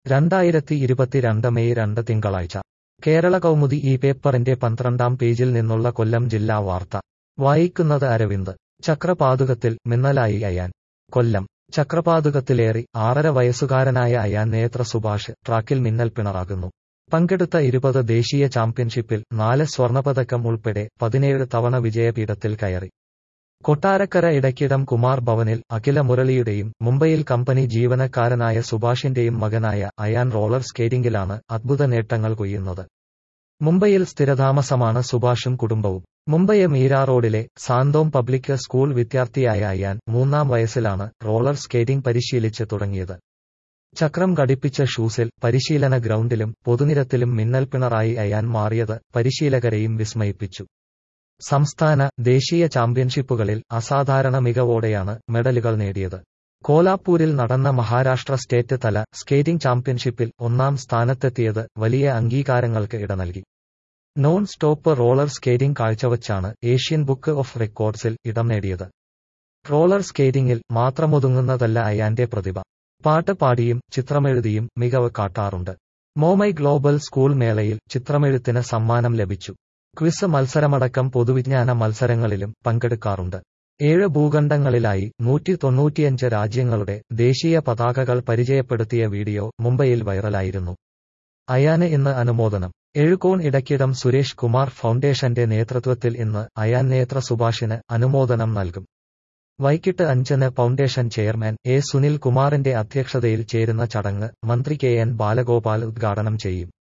രണ്ടായിരത്തി ഇരുപത്തിരണ്ട് മെയ് രണ്ട് തിങ്കളാഴ്ച കേരള കൗമുദി ഈ പേപ്പറിന്റെ പന്ത്രണ്ടാം പേജിൽ നിന്നുള്ള കൊല്ലം ജില്ലാ വാർത്ത വായിക്കുന്നത് അരവിന്ദ് ചക്രപാതുകത്തിൽ മിന്നലായി അയാൻ കൊല്ലം ചക്രപാതുകത്തിലേറി ആറര വയസ്സുകാരനായ അയാൻ നേത്ര സുഭാഷ് ട്രാക്കിൽ മിന്നൽ പിണറാകുന്നു പങ്കെടുത്ത ഇരുപത് ദേശീയ ചാമ്പ്യൻഷിപ്പിൽ നാല് സ്വർണപതക്കം ഉൾപ്പെടെ പതിനേഴ് തവണ വിജയപീഠത്തിൽ കയറി കൊട്ടാരക്കര ഇടയ്ക്കിടം കുമാർ ഭവനിൽ അഖില മുരളിയുടെയും മുംബൈയിൽ കമ്പനി ജീവനക്കാരനായ സുഭാഷിന്റെയും മകനായ അയാൻ റോളർ സ്കേറ്റിംഗിലാണ് അദ്ഭുത നേട്ടങ്ങൾ കൊയ്യുന്നത് മുംബൈയിൽ സ്ഥിരതാമസമാണ് സുഭാഷും കുടുംബവും മുംബൈ മീരാ റോഡിലെ സാന്തോം പബ്ലിക് സ്കൂൾ വിദ്യാർത്ഥിയായ അയാൻ മൂന്നാം വയസ്സിലാണ് റോളർ സ്കേറ്റിംഗ് പരിശീലിച്ച് തുടങ്ങിയത് ചക്രം ഘടിപ്പിച്ച ഷൂസിൽ പരിശീലന ഗ്രൗണ്ടിലും പൊതുനിരത്തിലും മിന്നൽ പിണറായി അയാൻ മാറിയത് പരിശീലകരെയും വിസ്മയിപ്പിച്ചു സംസ്ഥാന ദേശീയ ചാമ്പ്യൻഷിപ്പുകളിൽ അസാധാരണ മികവോടെയാണ് മെഡലുകൾ നേടിയത് കോലാപ്പൂരിൽ നടന്ന മഹാരാഷ്ട്ര സ്റ്റേറ്റ് തല സ്കേറ്റിംഗ് ചാമ്പ്യൻഷിപ്പിൽ ഒന്നാം സ്ഥാനത്തെത്തിയത് വലിയ അംഗീകാരങ്ങൾക്ക് ഇട നൽകി നോൺ സ്റ്റോപ്പ് റോളർ സ്കേറ്റിംഗ് കാഴ്ചവച്ചാണ് ഏഷ്യൻ ബുക്ക് ഓഫ് റെക്കോർഡ്സിൽ ഇടം നേടിയത് റോളർ സ്കേറ്റിംഗിൽ മാത്രമൊതുങ്ങുന്നതല്ല അയാന്റെ പ്രതിഭ പാട്ട് പാടിയും ചിത്രമെഴുതിയും മികവ് കാട്ടാറുണ്ട് മോമൈ ഗ്ലോബൽ സ്കൂൾ മേളയിൽ ചിത്രമെഴുത്തിന് സമ്മാനം ലഭിച്ചു ക്വിസ് മത്സരമടക്കം പൊതുവിജ്ഞാന മത്സരങ്ങളിലും പങ്കെടുക്കാറുണ്ട് ഏഴ് ഭൂഖണ്ഡങ്ങളിലായി നൂറ്റി തൊണ്ണൂറ്റിയഞ്ച് രാജ്യങ്ങളുടെ ദേശീയ പതാകകൾ പരിചയപ്പെടുത്തിയ വീഡിയോ മുംബൈയിൽ വൈറലായിരുന്നു അയാന് ഇന്ന് അനുമോദനം എഴുകോൺ ഇടയ്ക്കിടം സുരേഷ് കുമാർ ഫൗണ്ടേഷന്റെ നേതൃത്വത്തിൽ ഇന്ന് അയാൻ നേത്ര സുഭാഷിന് അനുമോദനം നൽകും വൈകിട്ട് അഞ്ചിന് ഫൗണ്ടേഷൻ ചെയർമാൻ എ സുനിൽ കുമാറിന്റെ അധ്യക്ഷതയിൽ ചേരുന്ന ചടങ്ങ് മന്ത്രി കെ എൻ ബാലഗോപാൽ ഉദ്ഘാടനം ചെയ്യും